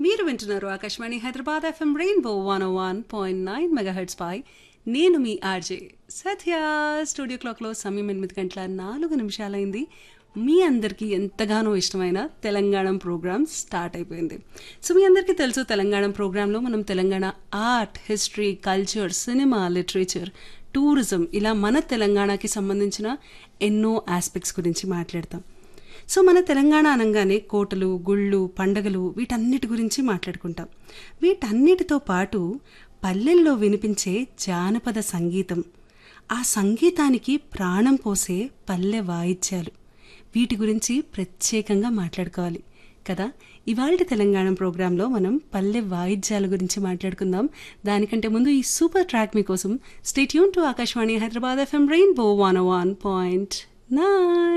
మీరు వింటున్నారు Akashvani Hyderabad FM Rainbow one one point nine megahertz పై నేను మీ ఆర్జే సత్య స్టూడియో క్లాక్లో సమయం ఎనిమిది గంటల నాలుగు నిమిషాలైంది మీ అందరికీ ఎంతగానో ఇష్టమైన తెలంగాణ ప్రోగ్రామ్ స్టార్ట్ అయిపోయింది సో మీ అందరికీ తెలుసు తెలంగాణ ప్రోగ్రాంలో మనం Telangana art history culture cinema literature tourism ఇలా మన తెలంగాణకి సంబంధించిన ఎన్నో ఆస్పెక్ట్స్ గురించి మాట్లాడతాం సో మన తెలంగాణ అనగానే కోటలు గుళ్ళు పండగలు వీటన్నిటి గురించి మాట్లాడుకుంటాం వీటన్నిటితో పాటు పల్లెల్లో వినిపించే జానపద సంగీతం ఆ సంగీతానికి ప్రాణం పోసే పల్లె వాయిద్యాలు వీటి గురించి ప్రత్యేకంగా మాట్లాడుకోవాలి కదా ఇవాళ తెలంగాణ ప్రోగ్రాంలో మనం పల్లె వాయిద్యాల గురించి మాట్లాడుకుందాం దానికంటే ముందు ఈ సూపర్ ట్రాక్ మీకోసం stay tuned to Akashvani Hyderabad FM Rainbow one one point nine